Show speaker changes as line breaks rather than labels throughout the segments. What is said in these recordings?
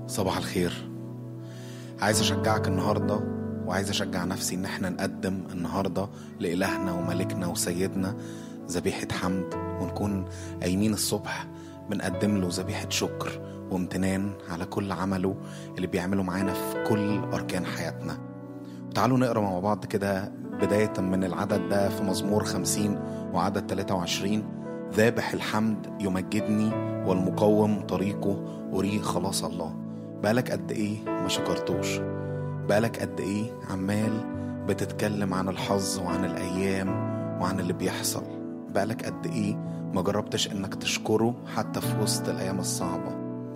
صباح الخير عايز اشجعك النهارده وعايز اشجع نفسي ان احنا نقدم النهارده لالهنا وملكنا وسيدنا ذبيحه حمد ونكون قايمين الصبح بنقدم له ذبيحه شكر وامتنان على كل عمله اللي بيعمله معانا في كل اركان حياتنا تعالوا نقرا مع بعض كده بداية من العدد ده في مزمور خمسين وعدد 23 ذابح الحمد يمجدني والمقوم طريقه أريه خلاص الله بقالك قد إيه ما شكرتوش بقالك قد إيه عمال بتتكلم عن الحظ وعن الأيام وعن اللي بيحصل بقالك قد إيه ما جربتش إنك تشكره حتى في وسط الأيام الصعبة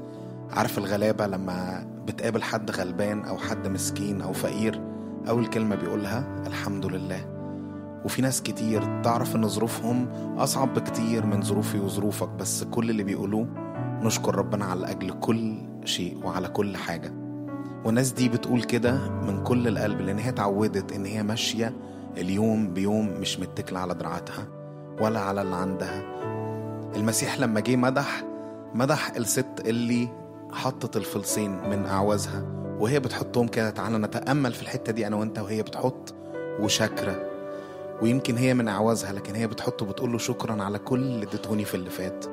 عارف الغلابة لما بتقابل حد غلبان أو حد مسكين أو فقير أول كلمة بيقولها الحمد لله وفي ناس كتير تعرف إن ظروفهم أصعب بكتير من ظروفي وظروفك بس كل اللي بيقولوه نشكر ربنا على أجل كل شيء وعلى كل حاجة والناس دي بتقول كده من كل القلب لأن هي اتعودت إن هي ماشية اليوم بيوم مش متكلة على دراعاتها ولا على اللي عندها المسيح لما جه مدح مدح الست اللي حطت الفلسين من أعوازها وهي بتحطهم كده تعالى نتأمل في الحتة دي أنا وأنت وهي بتحط وشاكرة ويمكن هي من أعوازها لكن هي بتحط وبتقول له شكرا على كل اللي اديتوني في اللي فات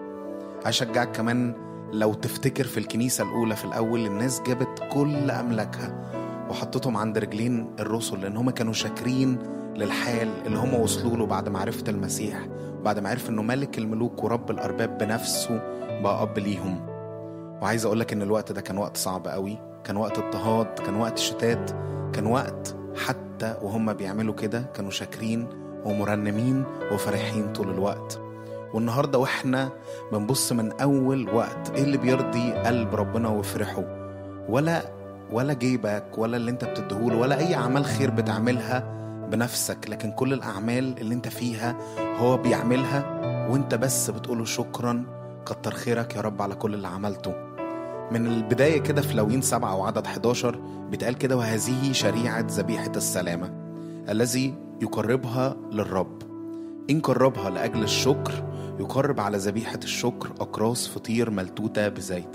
أشجعك كمان لو تفتكر في الكنيسة الأولى في الأول الناس جابت كل أملاكها وحطتهم عند رجلين الرسل لأن هم كانوا شاكرين للحال اللي هم وصلوا له بعد معرفة المسيح بعد ما عرف إنه ملك الملوك ورب الأرباب بنفسه بقى أب ليهم وعايز أقولك إن الوقت ده كان وقت صعب قوي كان وقت اضطهاد كان وقت شتات كان وقت حتى وهم بيعملوا كده كانوا شاكرين ومرنمين وفرحين طول الوقت والنهارده واحنا بنبص من اول وقت ايه اللي بيرضي قلب ربنا ويفرحه ولا ولا جيبك ولا اللي انت بتديهوله ولا اي اعمال خير بتعملها بنفسك لكن كل الاعمال اللي انت فيها هو بيعملها وانت بس بتقوله شكرا كتر خيرك يا رب على كل اللي عملته من البداية كده في لوين سبعة وعدد 11 بيتقال كده وهذه شريعة ذبيحة السلامة الذي يقربها للرب إن قربها لأجل الشكر يقرب على ذبيحة الشكر أقراص فطير ملتوتة بزيت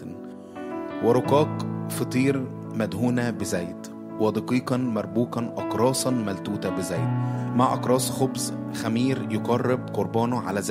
ورقاق فطير مدهونة بزيت ودقيقا مربوكا أقراصا ملتوتة بزيت مع أقراص خبز خمير يقرب قربانه على